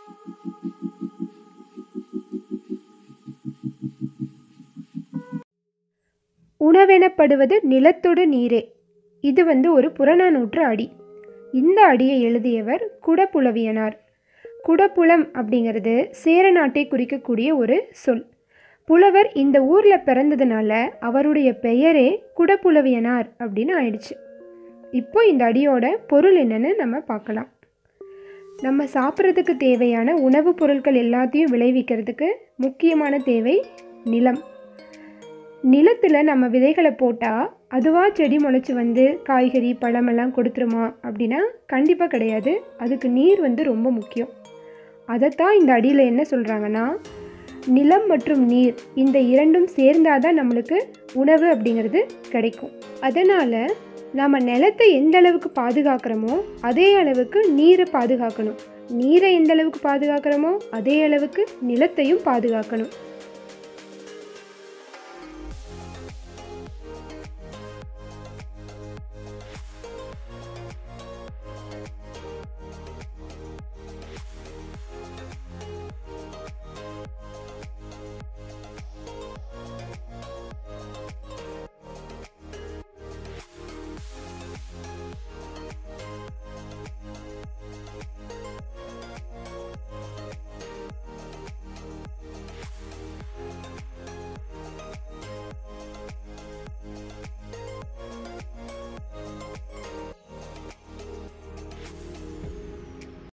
உணவெனப்படுவது நிலத்தொடு நீரே இது வந்து ஒரு புறநானூற்று அடி இந்த அடியை எழுதியவர் குடப்புலவியனார் குடப்புலம் அப்படிங்கிறது சேர நாட்டை குறிக்கக்கூடிய ஒரு சொல் புலவர் இந்த ஊரில் பிறந்ததுனால அவருடைய பெயரே குடப்புலவியனார் அப்படின்னு ஆயிடுச்சு இப்போ இந்த அடியோட பொருள் என்னன்னு நம்ம பார்க்கலாம் நம்ம சாப்பிட்றதுக்கு தேவையான உணவுப் பொருட்கள் எல்லாத்தையும் விளைவிக்கிறதுக்கு முக்கியமான தேவை நிலம் நிலத்தில் நம்ம விதைகளை போட்டால் அதுவாக செடி முளைச்சி வந்து காய்கறி பழமெல்லாம் கொடுத்துருமா அப்படின்னா கண்டிப்பாக கிடையாது அதுக்கு நீர் வந்து ரொம்ப முக்கியம் அதைத்தான் இந்த அடியில் என்ன சொல்கிறாங்கன்னா நிலம் மற்றும் நீர் இந்த இரண்டும் சேர்ந்தாதான் நம்மளுக்கு உணவு அப்படிங்கிறது கிடைக்கும் அதனால் நம்ம நிலத்தை எந்த அளவுக்கு பாதுகாக்கிறோமோ அதே அளவுக்கு நீரை பாதுகாக்கணும் நீரை எந்த அளவுக்கு பாதுகாக்கிறோமோ அதே அளவுக்கு நிலத்தையும் பாதுகாக்கணும்